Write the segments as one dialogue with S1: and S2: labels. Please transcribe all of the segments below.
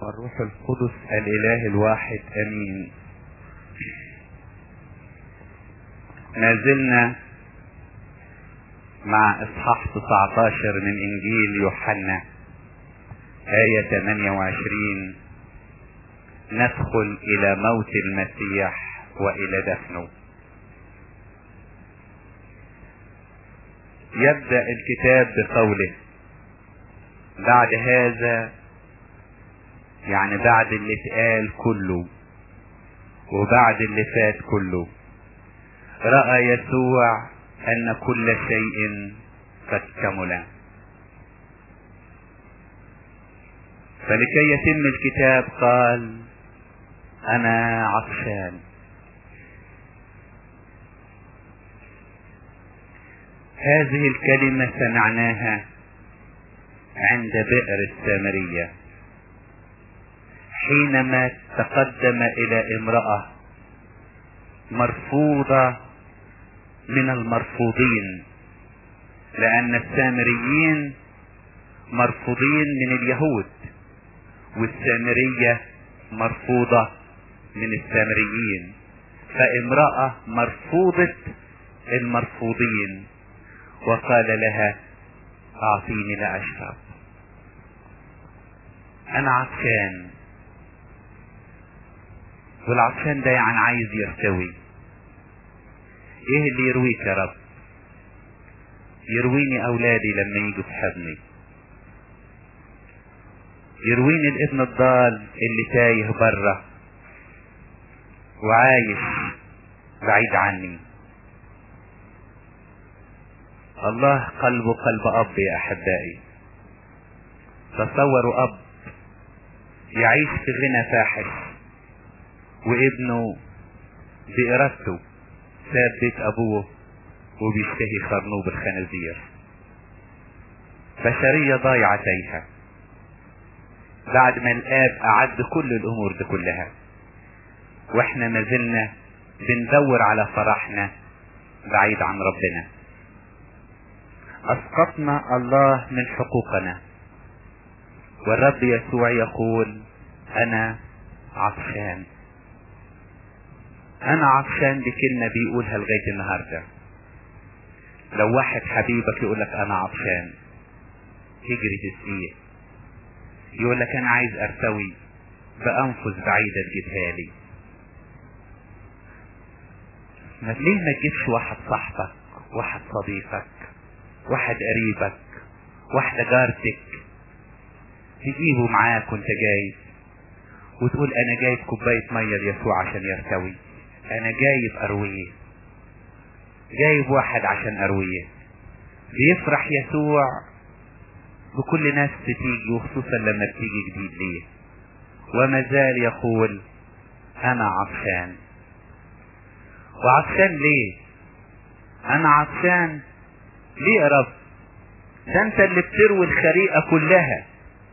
S1: والروح القدس الإله الواحد أمين ما زلنا مع إصحاح 19 من إنجيل يوحنا آية 28 ندخل إلى موت المسيح وإلى دفنه يبدأ الكتاب بقوله بعد هذا يعني بعد اللي اتقال كله وبعد اللي فات كله رأى يسوع أن كل شيء قد كمل فلكي يتم الكتاب قال أنا عطشان هذه الكلمة سمعناها عند بئر السامرية حينما تقدم إلى امرأة مرفوضة من المرفوضين لأن السامريين مرفوضين من اليهود والسامرية مرفوضة من السامريين فامرأة مرفوضة المرفوضين وقال لها اعطيني لاشرب انا عطشان والعطشان ده يعني عايز يرتوي ايه اللي يرويك يا رب يرويني اولادي لما يجوا في حضني يرويني الابن الضال اللي تايه بره وعايش بعيد عني الله قلبه قلب اب يا احبائي تصوروا اب يعيش في غنى فاحش وابنه بارادته ساب بيت ابوه وبيشتهي خرنوب الخنازير بشرية ضايعة تايهة بعد ما الاب اعد كل الامور دي كلها واحنا ما زلنا بندور على فرحنا بعيد عن ربنا اسقطنا الله من حقوقنا والرب يسوع يقول انا عطشان انا عطشان دي كلمة بيقولها لغاية النهاردة لو واحد حبيبك يقول لك انا عطشان تجري تسقيه يقول لك انا عايز ارتوي بانفس بعيدة تجيبها لي ما ليه ما تجيبش واحد صاحبك واحد صديقك واحد قريبك واحدة جارتك تجيبه معاك وانت جايب وتقول انا جايب كوباية مية ليسوع عشان يرتوي انا جايب ارويه جايب واحد عشان ارويه بيفرح يسوع بكل ناس بتيجي وخصوصا لما بتيجي جديد ليه وما زال يقول انا عطشان وعطشان ليه انا عطشان ليه يا رب ده انت اللي بتروي الخليقة كلها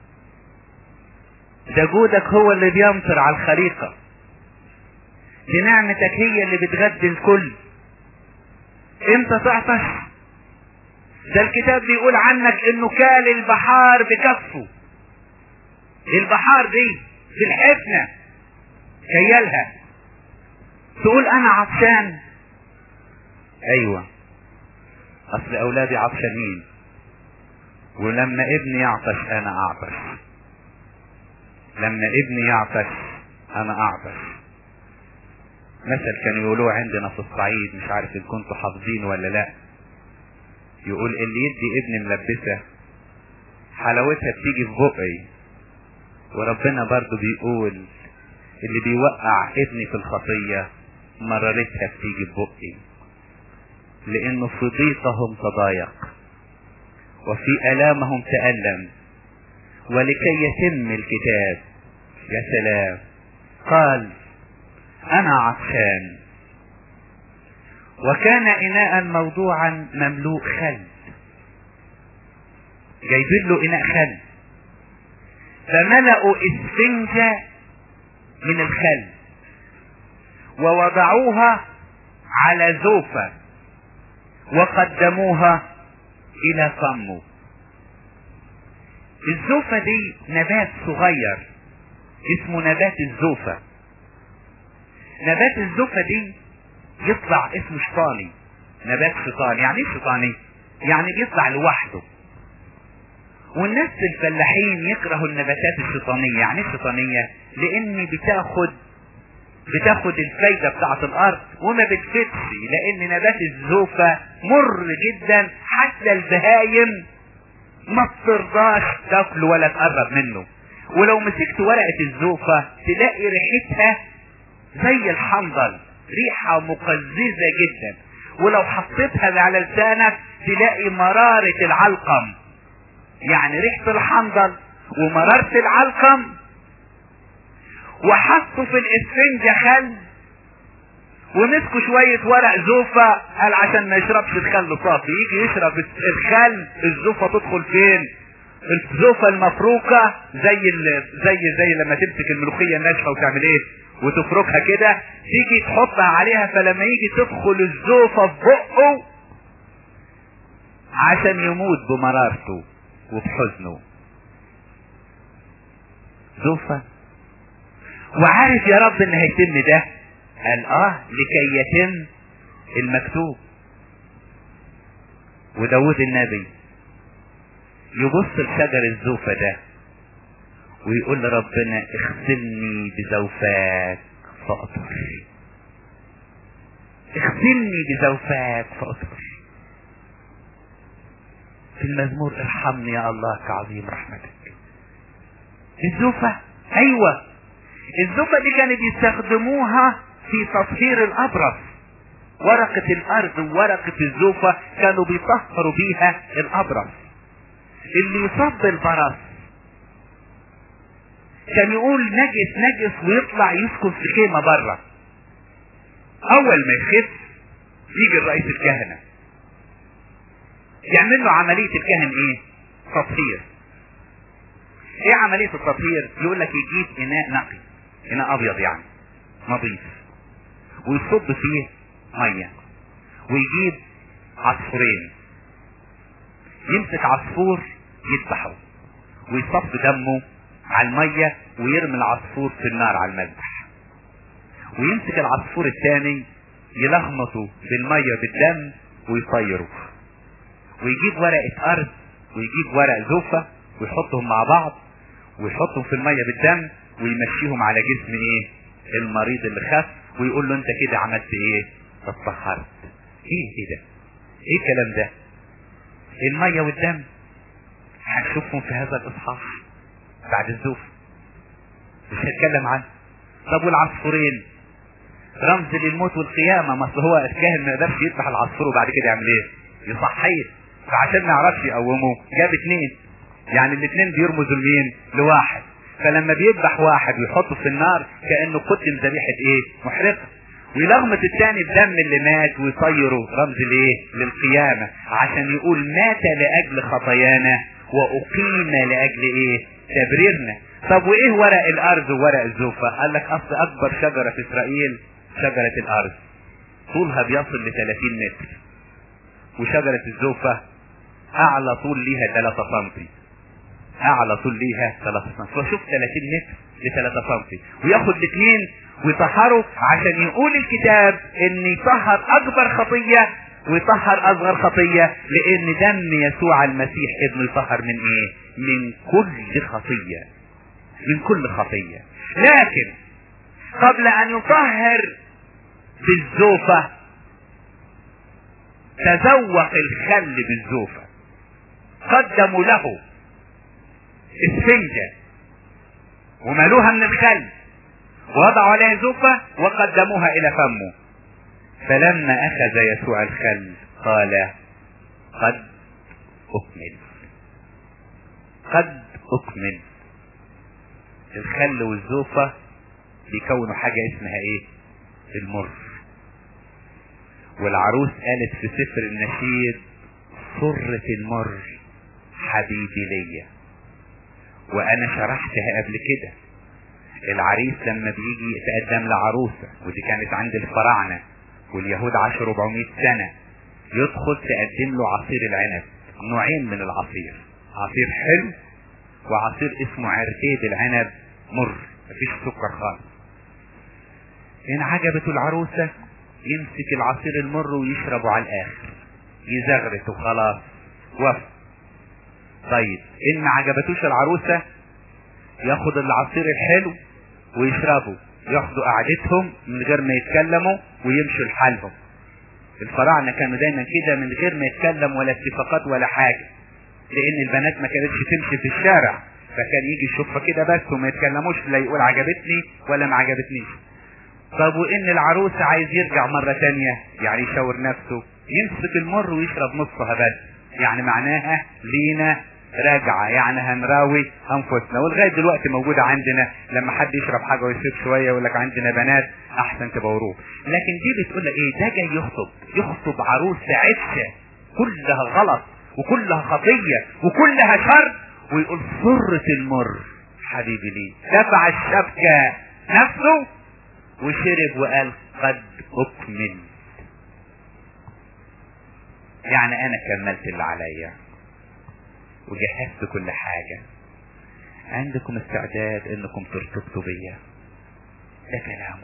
S1: ده جودك هو اللي بيمطر على الخليقة دي نعمتك هي اللي بتغذي الكل انت تعطش ده الكتاب بيقول عنك انه كال البحار بكفه البحار دي بالحفنة كيالها تقول انا عطشان ايوه اصل اولادي عطشانين ولما ابني يعطش انا اعطش لما ابني يعطش انا اعطش مثل كانوا يقولوه عندنا في الصعيد مش عارف ان كنتوا حافظين ولا لا يقول اللي يدي ابن ملبسه حلاوتها بتيجي في بقي وربنا برضو بيقول اللي بيوقع ابني في الخطية مرارتها بتيجي في بقي لانه في ضيقهم تضايق وفي الامهم تألم ولكي يتم الكتاب يا سلام قال انا عطشان وكان اناء موضوعا مملوء خل جايبين له اناء خل فملأوا اسفنجة من الخل ووضعوها على زوفة وقدموها الى فمه الزوفة دي نبات صغير اسمه نبات الزوفة نبات الزوفة دي يطلع اسمه شيطاني نبات شيطاني يعني ايه شيطاني يعني بيطلع لوحده والناس الفلاحين يكرهوا النباتات الشيطانية يعني ايه شيطانية لان بتاخد بتاخد الفايدة بتاعت الارض وما بتفتش لان نبات الزوفة مر جدا حتى البهايم ما بترضاش تاكله ولا تقرب منه ولو مسكت ورقة الزوفة تلاقي ريحتها زي الحنظل ريحة مقززة جدا ولو حطيتها على لسانك تلاقي مرارة العلقم يعني ريحة الحنظل ومرارة العلقم وحطوا في الاسفنجة خل ومسكوا شوية ورق زوفة قال عشان ما يشربش الخل صافي يجي يشرب الخل الزوفة تدخل فين الزوفة المفروكة زي ال... زي زي لما تمسك الملوخية الناشفة وتعمل ايه وتفركها كده تيجي تحطها عليها فلما يجي تدخل الزوفة في بقه عشان يموت بمرارته وبحزنه زوفة وعارف يا رب ان هيتم ده قال اه لكي يتم المكتوب وداود النبي يبص لشجر الزوفة ده ويقول لربنا اغسلني بزوفاك فاطهر اغسلني بزوفاك فاطهر في المزمور ارحمني يا الله كعظيم رحمتك الزوفة ايوه الزوفة دي كانوا بيستخدموها في تطهير الابرص ورقة الارض وورقة الزوفة كانوا بيطهروا بيها الابرص اللي يصاب بالبرص كان يقول نجس نجس ويطلع يسكن في خيمة بره اول ما يخف يجي الرئيس الكهنة يعمل له عملية الكهن ايه تطهير ايه عملية التطهير يقول لك يجيب اناء نقي اناء ابيض يعني نظيف ويصب فيه مية ويجيب عصفورين يمسك عصفور يذبحه ويصب دمه على المية ويرمي العصفور في النار على المذبح ويمسك العصفور الثاني يلخمطه بالمية بالدم ويطيره ويجيب ورقة أرض ويجيب ورق زوفة ويحطهم مع بعض ويحطهم في المية بالدم ويمشيهم على جسم ايه المريض اللي خف ويقول له انت كده عملت ايه اتطهرت ايه ايه ده ايه الكلام ده المية والدم هنشوفهم في هذا الاصحاح بعد الزوف مش هتكلم عنه طب والعصفورين رمز للموت والقيامة ما هو الكاهن ما يقدرش يذبح العصفور وبعد كده يعمل ايه يصحيه فعشان ما يعرفش يقومه جاب اتنين يعني الاتنين بيرمزوا لمين لواحد فلما بيذبح واحد ويحطه في النار كانه قدم ذبيحه ايه محرقه ويلغمط الثاني الدم اللي مات ويطيره رمز لايه للقيامه عشان يقول مات لاجل خطايانا واقيم لاجل ايه تبريرنا طب وايه ورق الارض وورق الزوفه قال لك اصل اكبر شجره في اسرائيل شجره الارض طولها بيصل ل 30 متر وشجره الزوفه اعلى طول ليها 3 سم اعلى طول ليها 3 سم فشوف 30 متر ل 3 سم وياخد الاثنين ويطهروا عشان يقول الكتاب ان يطهر اكبر خطيه ويطهر اصغر خطيه لان دم يسوع المسيح ابنه يطهر من ايه من كل خطيه من كل خطيه لكن قبل ان يطهر بالزوفه تذوق الخل بالزوفه قدموا له اسفنجة وملوها من الخل ووضعوا عليها زوفة وقدموها الى فمه فلما اخذ يسوع الخل قال قد اكمل قد اكمل الخل والزوفة بيكونوا حاجة اسمها ايه المر والعروس قالت في سفر النشيد سرة المر حبيبي ليا وانا شرحتها قبل كده العريس لما بيجي يتقدم لعروسة ودي كانت عند الفراعنة واليهود عاشوا 400 سنة يدخل تقدم له عصير العنب نوعين من العصير عصير حلو وعصير اسمه عرقيد العنب مر مفيش سكر خالص ان عجبته العروسة يمسك العصير المر ويشربه على الاخر يزغرت وخلاص وف طيب ان ما عجبتوش العروسة ياخد العصير الحلو ويشربه ياخدوا قعدتهم من غير ما يتكلموا ويمشوا لحالهم الفراعنة كانوا دايما كده من غير ما يتكلم ولا اتفاقات ولا حاجة لان البنات ما كانتش تمشي في الشارع فكان يجي يشوفها كده بس وما يتكلموش لا يقول عجبتني ولا ما عجبتنيش طب وان العروس عايز يرجع مرة تانية يعني يشاور نفسه يمسك المر ويشرب نصها بس يعني معناها لينا راجعة يعني هنراوي انفسنا ولغاية دلوقتي موجودة عندنا لما حد يشرب حاجة ويسيب شوية يقول لك عندنا بنات احسن تبوروه لكن دي بتقول لك ايه ده جاي يخطب يخطب عروسة عفشة كلها غلط وكلها خطية وكلها شر ويقول سرة المر حبيبي لي دفع الشبكة نفسه وشرب وقال قد اكمل يعني انا كملت اللي عليا وجهزت كل حاجة عندكم استعداد انكم ترتبطوا بيا ده كلامه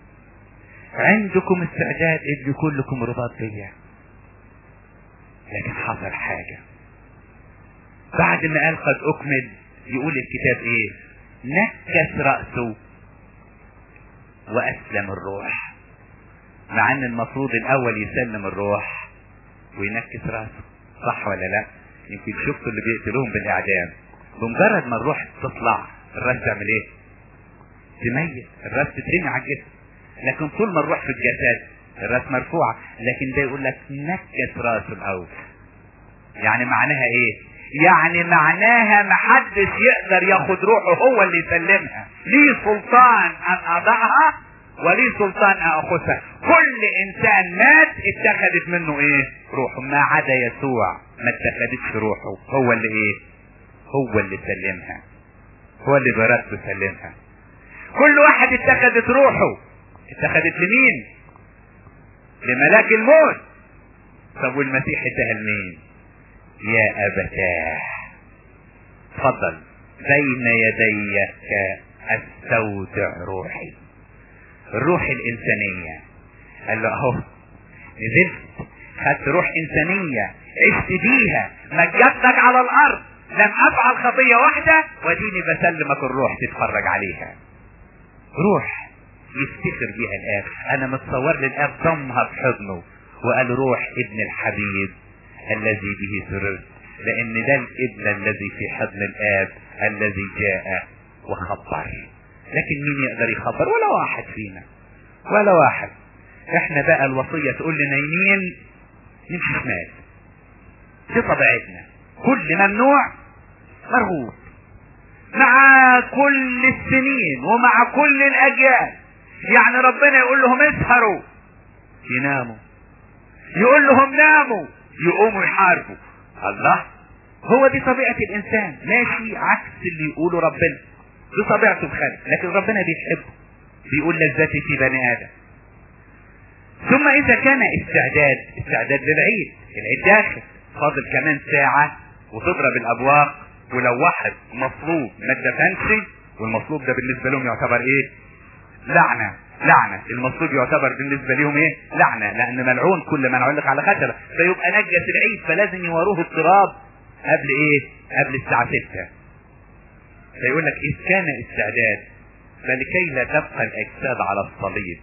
S1: عندكم استعداد ان يكون لكم رباط بيا لكن حصل حاجة بعد ما قال قد اكمل يقول الكتاب ايه نكس رأسه واسلم الروح مع ان المفروض الاول يسلم الروح وينكس راسه صح ولا لا يمكن شفتوا اللي بيقتلوهم بالاعدام بمجرد ما الروح تطلع الراس تعمل ايه تميت الراس تترمي على الجسم لكن طول ما الروح في الجسد الراس مرفوعة لكن ده يقول لك نكس راسه الاول يعني معناها ايه يعني معناها محدش يقدر ياخد روحه هو اللي يسلمها ليه سلطان ان اضعها وليه سلطان ان اخذها كل انسان مات اتخذت منه ايه روحه ما عدا يسوع ما اتخذتش روحه هو اللي ايه هو اللي سلمها هو اللي بإرادته سلمها كل واحد اتخذت روحه اتخذت لمين لملاك الموت طب والمسيح اداها لمين يا ابتاه تفضل بين يديك استودع روحي الروح الانسانية قال له اهو نزلت خدت روح انسانية عشت بيها مجدتك على الارض لم افعل خطية واحدة وديني بسلمك الروح تتفرج عليها روح يفتخر بيها الاب انا متصور للاب ضمها في حضنه وقال روح ابن الحبيب الذي به سررت لان ده الابن الذي في حضن الاب الذي جاء وخبر لكن مين يقدر يخبر ولا واحد فينا ولا واحد احنا بقى الوصية تقول لنا يمين نمشي شمال دي طبيعتنا كل ممنوع مرغوب مع كل السنين ومع كل الاجيال يعني ربنا يقول لهم اسهروا يناموا يقول لهم ناموا يقوموا يحاربوا الله هو دي طبيعة الانسان ماشي عكس اللي يقوله ربنا دي طبيعته الخلق لكن ربنا بيحبه بيقول لذتي في بني ادم ثم اذا كان استعداد استعداد للعيد العيد داخل فاضل كمان ساعة وتضرب الابواق ولو واحد مصلوب ما اتدفنش والمصلوب ده بالنسبة لهم يعتبر ايه لعنة لعنة المصلوب يعتبر بالنسبة لهم ايه لعنة لان ملعون كل من علق على خشبة فيبقى نجس العيد فلازم يوروه التراب قبل ايه قبل الساعة ستة فيقول لك اذ كان استعداد فلكي لا تبقى الاجساد على الصليب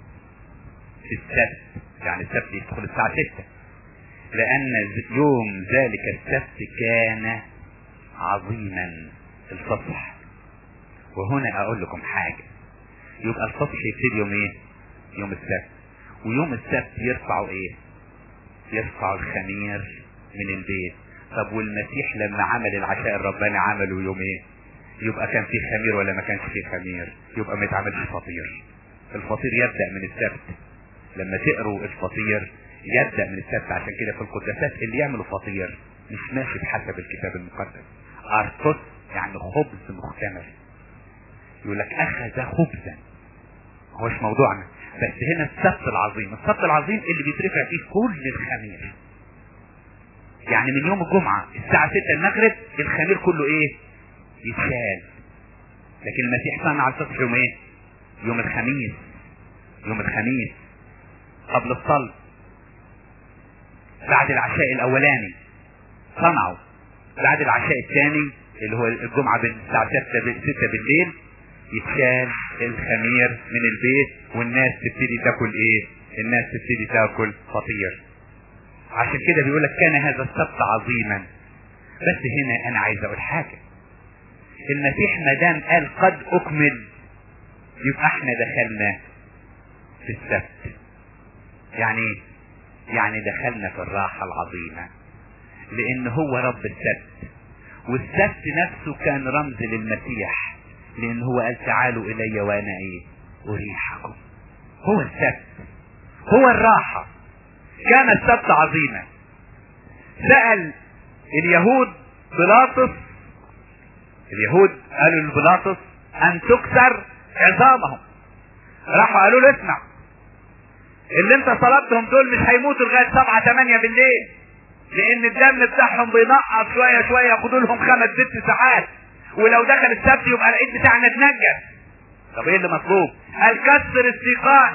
S1: في السبت يعني السبت يدخل الساعة ستة لان يوم ذلك السبت كان عظيما الفصح وهنا اقول لكم حاجة يبقى الفصح يبتدي يوم ايه يوم السبت ويوم السبت يرفعوا ايه يرفعوا الخمير من البيت طب والمسيح لما عمل العشاء الرباني عمله يوم ايه يبقى كان فيه خمير ولا ما كانش فيه خمير يبقى ما يتعملش فطير الفطير يبدأ من السبت لما تقروا الفطير يبدأ من السبت عشان كده في القداسات اللي يعملوا فطير مش ماشي بحسب الكتاب المقدس ارتس يعني خبز مختمر يقول لك اخذ خبزا هوش موضوعنا بس هنا السبت العظيم السبت العظيم اللي بيترفع فيه كل الخمير يعني من يوم الجمعة الساعة 6 المغرب الخمير كله ايه يتشال لكن المسيح صنع الفطر يوم ايه يوم الخميس يوم الخميس قبل الصلب بعد العشاء الاولاني صنعوا بعد العشاء الثاني اللي هو الجمعة الساعة 6 بالليل يتشال الخمير من البيت والناس تبتدي تاكل ايه الناس تبتدي تاكل فطير عشان كده بيقول لك كان هذا السبت عظيما بس هنا انا عايز اقول حاجة المسيح ما دام قال قد اكمل يبقى احنا دخلنا في السبت يعني يعني دخلنا في الراحة العظيمة لان هو رب السبت والسبت نفسه كان رمز للمسيح لان هو قال تعالوا الي وانا ايه اريحكم هو السبت هو الراحة كان السبت عظيما سأل اليهود بلاطس اليهود قالوا لبلاطس ان تكسر عظامهم راحوا قالوا له اسمع اللي انت طلبتهم دول مش هيموتوا لغايه سبعة تمانية بالليل لان الدم بتاعهم بينقص شويه شويه ياخدوا لهم خمس ست ساعات ولو دخل السبت يبقى العيد بتاعنا اتنجس طب ايه اللي مطلوب؟ قال كسر السيقان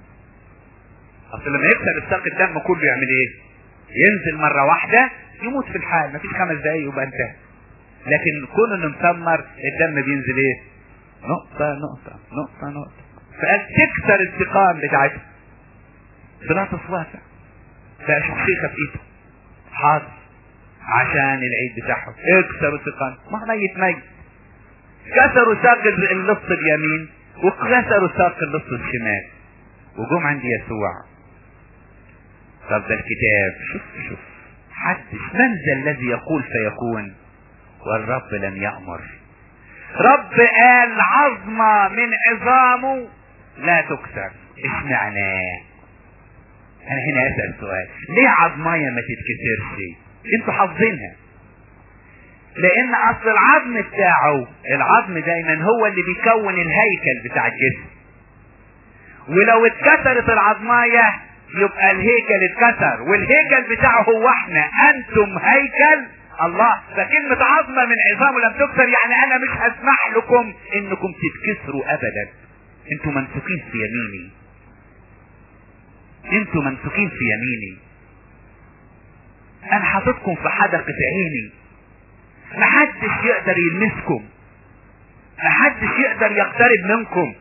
S1: اصل لما يكسر الساق الدم كله يعمل ايه؟ ينزل مرة واحدة يموت في الحال مفيش خمس دقايق يبقى انتهى لكن كون انه مسمر الدم بينزل ايه؟ نقطة نقطة نقطة نقطة فقال تكسر السيقان بتاعتها بلاطس واسع بقى شخشيخة في ايده حاضر عشان العيد بتاعهم اكسروا السيقان ما ميت ميت كسروا ساق اللص اليمين وكسروا ساق اللص الشمال وجم عند يسوع طب ده الكتاب شوف شوف حدش من ذا الذي يقول فيكون والرب لم يأمر رب قال عظمة من عظامه لا تكسر ايش معناه انا هنا اسأل سؤال ليه عظماية ما تتكسرش انتوا حافظينها لان اصل العظم بتاعه العظم دايما هو اللي بيكون الهيكل بتاع الجسم ولو اتكسرت العظماية يبقى الهيكل اتكسر والهيكل بتاعه هو احنا انتم هيكل الله فكلمة عظمة من عظامه لم تكسر يعني انا مش هسمح لكم انكم تتكسروا ابدا انتوا ممسوكين في يميني انتوا ممسوكين في يميني انا حاططكم في حدقة عيني محدش يقدر يلمسكم محدش يقدر يقترب منكم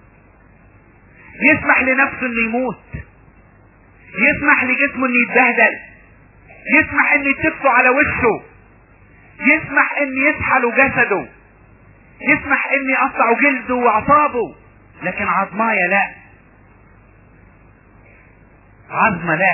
S1: يسمح لنفسه انه يموت يسمح لجسمه انه يتبهدل يسمح ان يتفوا على وشه يسمح ان يسحلوا جسده يسمح ان يقطعوا جلده واعصابه لكن عظمايا لا عظمة لا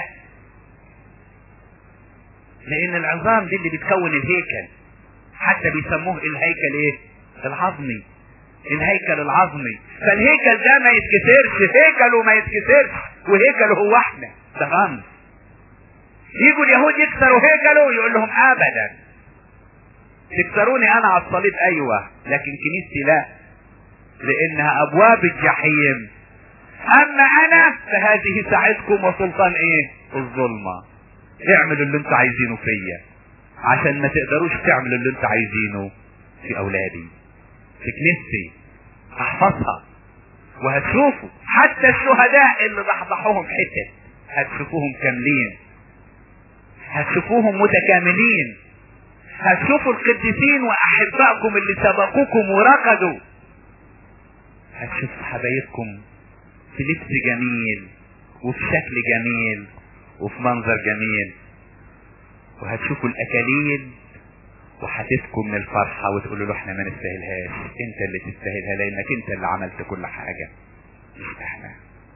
S1: لان العظام دي اللي بتكون الهيكل حتى بيسموه الهيكل ايه العظمي الهيكل العظمي فالهيكل ده ما يتكسرش هيكله ما يتكسرش وهيكله هو احنا ده رمز يجوا اليهود يكسروا هيكله يقول لهم ابدا تكسروني انا على الصليب ايوه لكن كنيستي لا لانها ابواب الجحيم اما انا فهذه ساعتكم وسلطان ايه الظلمه اعملوا اللي انتوا عايزينه فيا عشان ما تقدروش تعملوا اللي انتوا عايزينه في اولادي في كنيستي احفظها وهتشوفوا حتى الشهداء اللي ضحضحوهم حتت هتشوفوهم كاملين هتشوفوهم متكاملين هتشوفوا القديسين واحبائكم اللي سبقوكم ورقدوا هتشوفوا حبايبكم في لبس جميل وفي شكل جميل وفي منظر جميل وهتشوفوا الاكاليل وهتبكوا من الفرحة وتقولوا له احنا ما نستاهلهاش انت اللي تستاهلها لانك انت اللي عملت كل حاجة مش احنا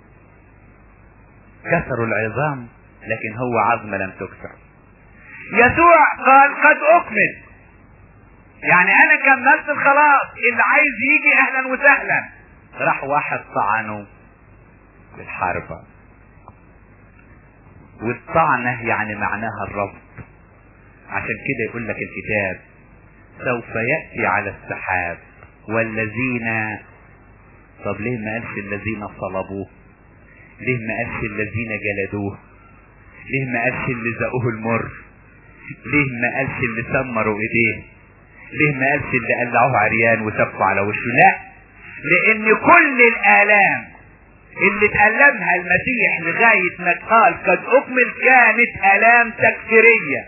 S1: كسروا العظام لكن هو عظم لم تكسر يسوع قال قد اكمل يعني انا كملت الخلاص اللي عايز يجي اهلا وسهلا راح واحد طعنه بالحربة والطعنة يعني معناها الرفض عشان كده يقول لك الكتاب سوف يأتي على السحاب والذين طب ليه ما قالش الذين صلبوه ليه ما قالش الذين جلدوه ليه ما قالش اللي زقوه المر ليه ما قالش اللي سمروا ايديه ليه ما قالش اللي قلعوه عريان وسفوا على وشه لا لان كل الالام اللي تألمها المسيح لغاية ما قال قد اكمل كانت الام تكفيرية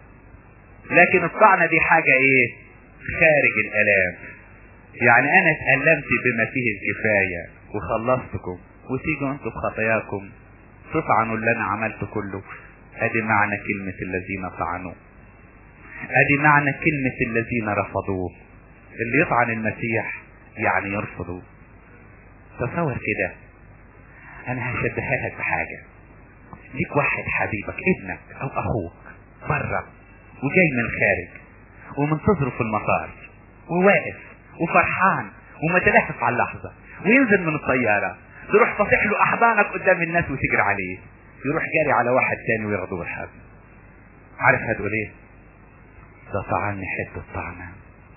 S1: لكن الطعنة دي حاجة ايه خارج الالام يعني انا اتألمت بما فيه الكفاية وخلصتكم وتيجوا انتوا بخطاياكم تطعنوا اللي انا عملته كله ادي معنى كلمة الذين طعنوا ادي معنى كلمة الذين رفضوه اللي يطعن المسيح يعني يرفضه تصور كده انا هشبهها لك بحاجة ليك واحد حبيبك ابنك او اخوك بره وجاي من الخارج ومنتظره في المطار وواقف وفرحان ومتلهف على اللحظة وينزل من الطيارة تروح فاتح له احضانك قدام الناس وتجري عليه يروح جاري على واحد تاني وياخده بالحضن عارف هتقول ايه ده طعني حتة طعنة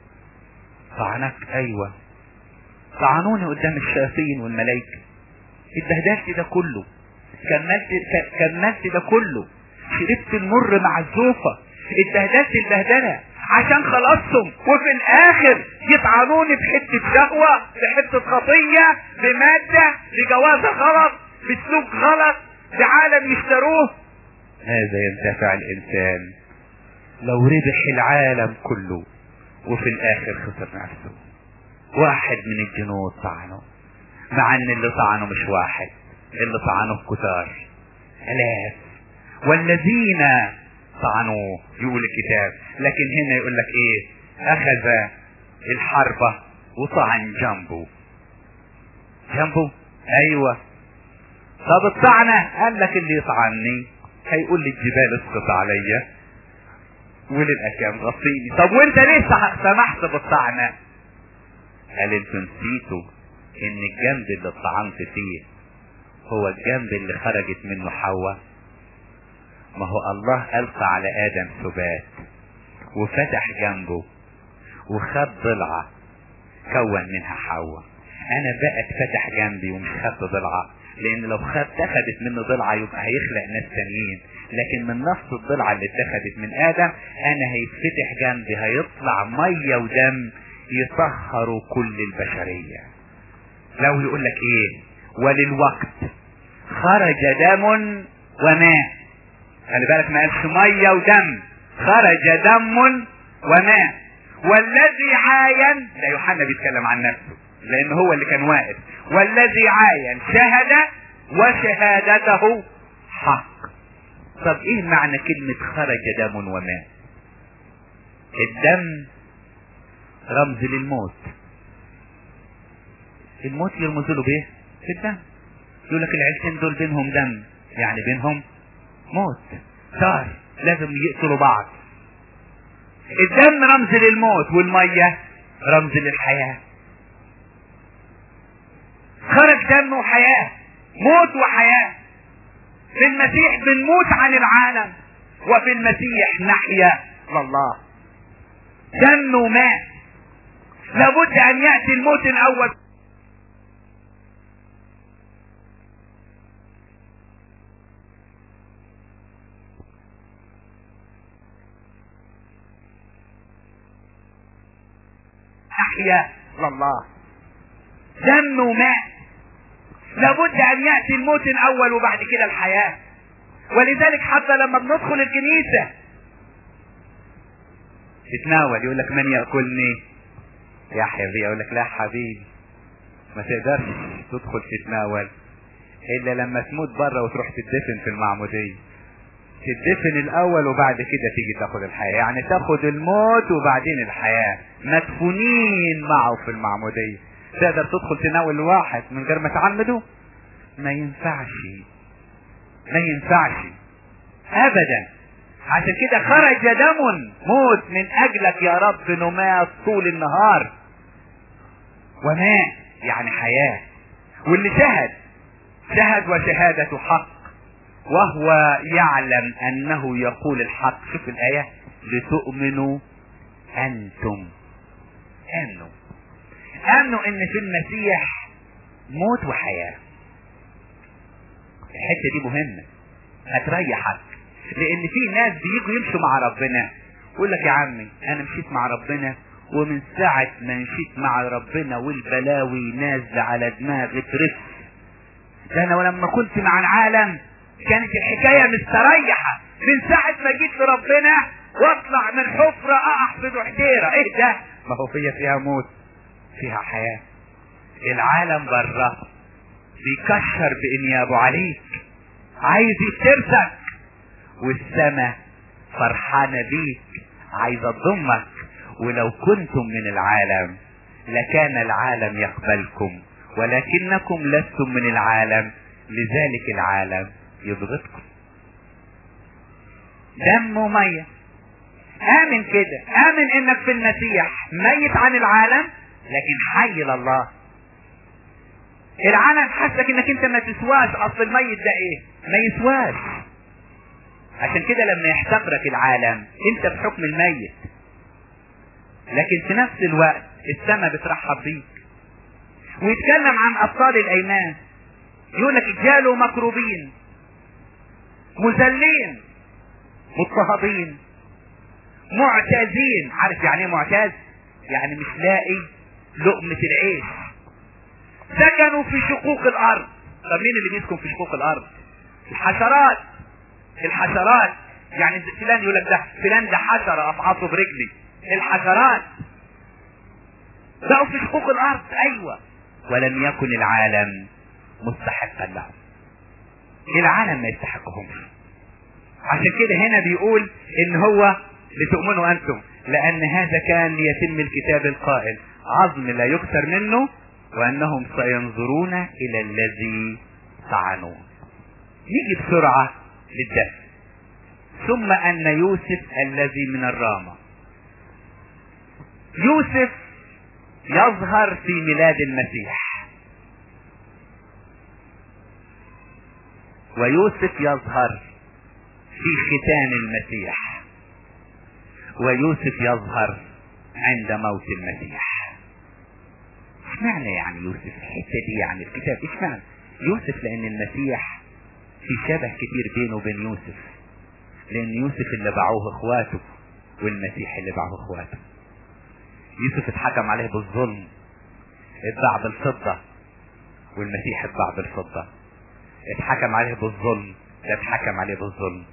S1: طعنك ايوه طعنوني قدام الشياطين والملائكة اتبهدلت ده كله كملت كملت ده كله شربت المر مع الزوفة اتبهدلت البهدلة عشان خلصتم وفي الاخر يطعنوني بحتة شهوة بحتة خطية بمادة بجوازة غلط بسلوك غلط بعالم يشتروه هذا ينتفع الانسان لو ربح العالم كله وفي الاخر خسر نفسه واحد من الجنود طعنه مع ان اللي طعنه مش واحد اللي طعنه كتار الاف والذين طعنوه يقول الكتاب لكن هنا يقول لك ايه اخذ الحربة وطعن جنبه جنبه ايوه طب الطعنة قال لك اللي يطعني هيقول لي الجبال اسقط عليا وللاكام غطيني طب وانت ليه سمحت بالطعنة قال انتوا نسيتوا ان الجنب اللي اتطعنت فيه هو الجنب اللي خرجت منه حواء ما هو الله ألقى على آدم ثبات وفتح جنبه وخد ضلعة كون منها حواء أنا بقى اتفتح جنبي ومش خدت ضلعة لأن لو خد اتخذت منه ضلعة يبقى هيخلق ناس تانيين لكن من نفس الضلعة اللي اتخذت من آدم أنا هيتفتح جنبي هيطلع مية ودم يطهروا كل البشرية لو يقول لك ايه وللوقت خرج دم وماء خلي بالك ما قالش ميه ودم خرج دم وماء والذي عاين ده يوحنا بيتكلم عن نفسه لان هو اللي كان واقف والذي عاين شهد وشهادته حق طب ايه معنى كلمة خرج دم وماء الدم رمز للموت الموت يرمز له بايه في الدم يقول لك العيلتين دول بينهم دم يعني بينهم موت صار لازم يقتلوا بعض الدم رمز للموت والمية رمز للحياة خرج دم وحياة موت وحياة في المسيح بنموت عن العالم وفي المسيح نحيا لله دم وماء لابد ان يأتي الموت الاول نحيا لله دم وماء لابد ان ياتي الموت الاول وبعد كده الحياه ولذلك حتى لما بندخل الكنيسه تتناول يقول لك من ياكلني يحيى بيه يقول لك لا حبيبي ما تقدرش تدخل تتناول الا لما تموت بره وتروح تدفن في المعموديه تدفن الاول وبعد كده تيجي تاخد الحياة يعني تاخد الموت وبعدين الحياة مدفونين معه في المعمودية تقدر تدخل تناول واحد من غير ما تعمده ما ينفعش ما ينفعش ابدا عشان كده خرج دم موت من اجلك يا رب نماة طول النهار وماء يعني حياة واللي شهد شهد وشهادة حق وهو يعلم انه يقول الحق شوف الاية لتؤمنوا انتم امنوا امنوا ان في المسيح موت وحياة الحتة دي مهمة هتريحك لان في ناس بيجوا يمشوا مع ربنا يقول لك يا عمي انا مشيت مع ربنا ومن ساعة ما مشيت مع ربنا والبلاوي نازلة على دماغي ترف ده انا ولما كنت مع العالم كانت الحكاية مستريحة من ساعة ما جيت لربنا واطلع من حفرة اقع في دحديرة ايه ده ما هو فيها فيها موت فيها حياة العالم بره بيكشر بانيابه عليك عايز يفترسك والسماء فرحانة بيك عايزة تضمك ولو كنتم من العالم لكان العالم يقبلكم ولكنكم لستم من العالم لذلك العالم يبغضكم دم ومية آمن كده آمن إنك في المسيح ميت عن العالم لكن حي لله العالم حاسك انك انت ما تسواش اصل الميت ده ايه ما يسواش عشان كده لما يحتقرك العالم انت في حكم الميت لكن في نفس الوقت السماء بترحب بيك ويتكلم عن ابطال الايمان يقول لك جالوا مكروبين مذلين مضطهدين معتازين عارف يعني ايه معتاز يعني مش لاقي لقمة العيش سكنوا في شقوق الارض طب مين اللي بيسكن في شقوق الارض الحشرات الحشرات يعني فلان يقول لك ده فلان ده حشرة افعصه برجلي الحشرات بقوا في شقوق الارض ايوه ولم يكن العالم مستحقا لهم العالم ما يستحقهمش عشان كده هنا بيقول ان هو لتؤمنوا انتم لان هذا كان ليتم الكتاب القائل عظم لا يكثر منه وانهم سينظرون الى الذي طعنوه نيجي بسرعة للدفن ثم ان يوسف الذي من الرامة يوسف يظهر في ميلاد المسيح ويوسف يظهر في ختان المسيح ويوسف يظهر عند موت المسيح اشمعنى يعني يوسف الحته دي يعني الكتاب اشمعنى يوسف لان المسيح في شبه كتير بينه وبين يوسف لان يوسف اللي باعوه اخواته والمسيح اللي باعوه اخواته يوسف اتحكم عليه بالظلم اتباع بالفضة والمسيح اتباع بالفضة اتحكم عليه بالظلم ده اتحكم عليه بالظلم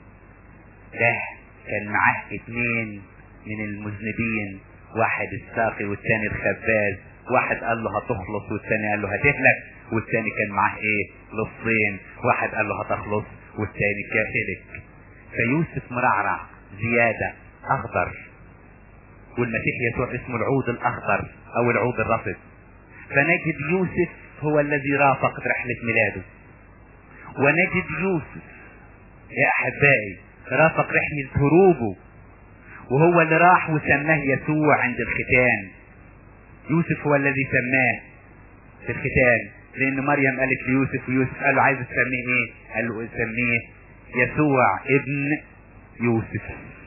S1: ده كان معاه اتنين من المذنبين واحد الساقي والتاني الخباز واحد قال له هتخلص والتاني قال له هتهلك والتاني كان معاه ايه لصين واحد قال له هتخلص والتاني كاهلك فيوسف مرعرع زيادة اخضر والمسيح يسوع اسمه العود الاخضر او العود الرطب فنجد يوسف هو الذي رافق رحلة ميلاده ونجد يوسف يا احبائي رافق رحلة هروبه وهو اللي راح وسماه يسوع عند الختان يوسف هو الذي سماه في الختان لان مريم قالت ليوسف ويوسف قال له عايز تسميه ايه قال له سميه يسوع ابن يوسف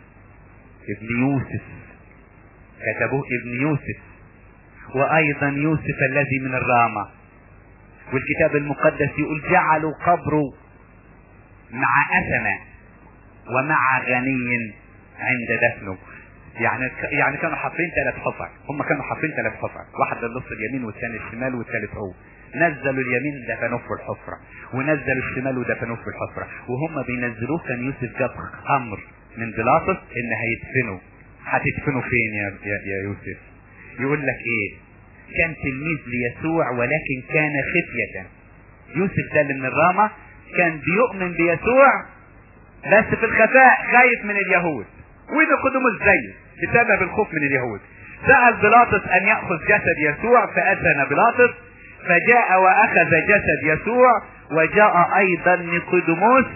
S1: ابن يوسف كتبوه ابن يوسف وايضا يوسف الذي من الرامة والكتاب المقدس يقول جعلوا قبره مع أسمة ومع غني عند دفنه يعني يعني كانوا حاطين ثلاث حفر هم كانوا حاطين ثلاث حفر واحد للنص اليمين والثاني الشمال والثالث هو نزلوا اليمين دفنوه في الحفرة ونزلوا الشمال ودفنوه في الحفرة وهم بينزلوه كان يوسف جاب امر من بيلاطس ان هيدفنوا هتدفنوا فين يا, يا, يا يوسف يقول لك ايه كان تلميذ ليسوع ولكن كان خفية يوسف ده اللي من الرامة كان بيؤمن بيسوع بس في الخفاء خايف من اليهود ونيقوديموس زيه بسبب الخوف من اليهود سأل بيلاطس ان يأخذ جسد يسوع فأذن بيلاطس فجاء واخذ جسد يسوع وجاء ايضا نيقوديموس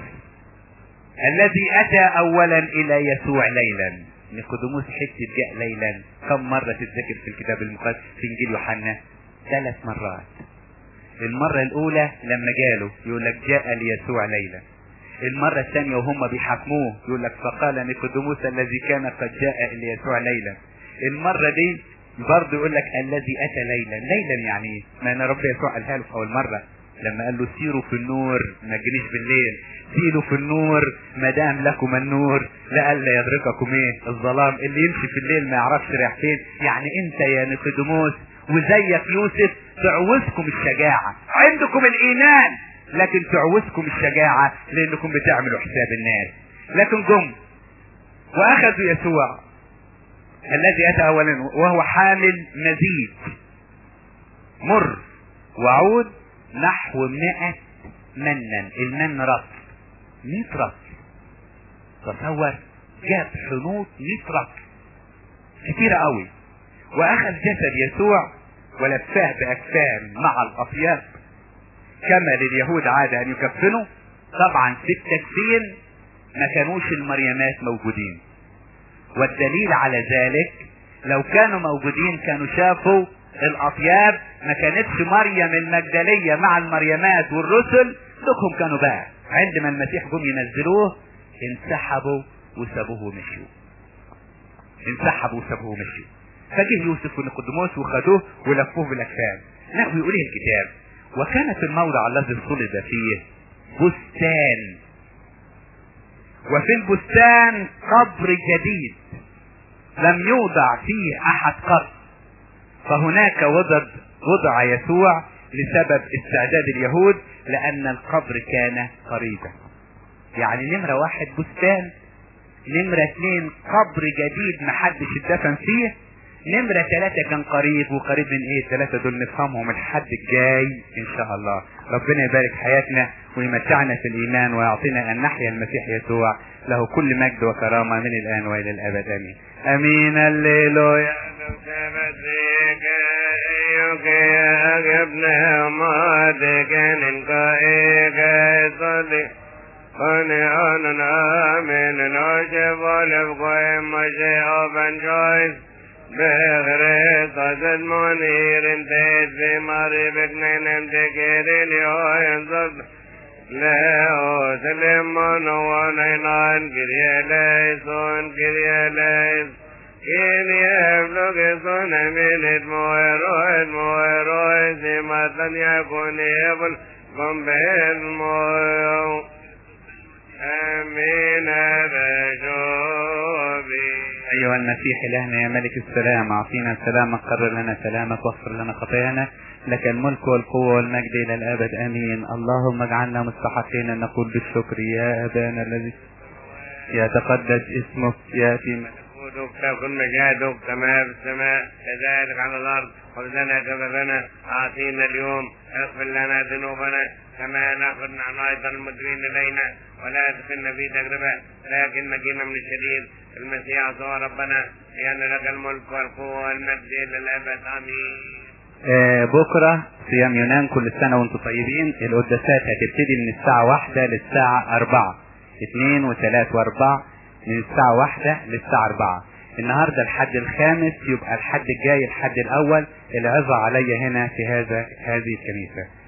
S1: الذي اتى اولا الى يسوع ليلا نيقوديموس حته جاء ليلا كم مرة تتذكر في الكتاب المقدس في انجيل يوحنا ثلاث مرات المرة الاولى لما جاله يقول لك جاء ليسوع ليلا المرة الثانية وهم بيحاكموه يقول لك فقال نيقوديموس الذي كان قد جاء الى يسوع ليلا المرة دي برضه يقول لك الذي اتى ليلا ليلا يعني ايه ما انا رب يسوع قالها له في اول مرة لما قال له سيروا في النور ما تجينيش بالليل سيروا في النور ما دام لكم النور لئلا يدرككم ايه الظلام اللي يمشي في الليل ما يعرفش رايح فين يعني انت يا نيقوديموس وزيك يوسف تعوزكم الشجاعة عندكم الايمان لكن تعوزكم الشجاعة لانكم بتعملوا حساب الناس لكن جم واخذوا يسوع الذي اتى اولا وهو حامل مزيد مر وعود نحو مئة منا المن رطل مئة رطل تصور جاب حنوط مئة رطل كتيرة قوي واخذ جسد يسوع ولفاه باكفان مع الاطياب كما لليهود عادة ان يكفنوا طبعا في التكفين ما كانوش المريمات موجودين والدليل على ذلك لو كانوا موجودين كانوا شافوا الاطياب ما كانتش مريم المجدلية مع المريمات والرسل دوكهم كانوا بقى عندما المسيح جم ينزلوه انسحبوا وسابوه ومشوا انسحبوا وسابوه ومشوا فجه يوسف ونيقوديموس وخدوه ولفوه بالاكفان نحو يقول إيه الكتاب وكان في الموضع الذي صلب فيه بستان وفي البستان قبر جديد لم يوضع فيه احد قط فهناك وضع وضع يسوع لسبب استعداد اليهود لان القبر كان قريبا يعني نمرة واحد بستان نمرة اثنين قبر جديد محدش اتدفن فيه نمرة ثلاثة كان قريب وقريب من ايه الثلاثة دول نفهمهم الحد الجاي ان شاء الله ربنا يبارك حياتنا ويمتعنا في الايمان ويعطينا ان نحيا المسيح يسوع له كل مجد وكرامة من الان والى الابد امين امين الليلويا
S2: Honey, on and amen, and I shall live going, my say, open choice. بغريت قد منير انتهت في ماري بكنين امتكيرين يوين لا أسلم ونينان كريا ليسون كريا ليس كين يبلغ سن من مويرو مويرو سمة يكون يبل قم بالمويو أمين بشوبي
S1: أيها المسيح إلهنا يا ملك السلام أعطينا سلامك قرر لنا سلامك واغفر لنا خطايانا لك الملك والقوة والمجد إلى الأبد آمين اللهم اجعلنا مستحقين أن نقول بالشكر يا أبانا الذي يتقدس اسمك يأتي
S2: ملكوتك تكن مشاهدك كما في السماء كذلك على الأرض خذ لنا كففنا أعطينا اليوم اغفر لنا ذنوبنا كما نغفر نحن أيضا المدرين إلينا ولا تدخلنا في تجربة لكن نجينا من الشرير المسيح يسوع ربنا لأن لك الملك والقوة والمجد إلى الأبد آمين
S1: آه بكرة صيام يونان كل سنة وانتم طيبين القداسات هتبتدي من الساعة واحدة للساعة أربعة اثنين وثلاث وأربعة من الساعة واحدة للساعة أربعة النهاردة الحد الخامس يبقى الحد الجاي الحد الأول العظة علي هنا في هذا هذه الكنيسة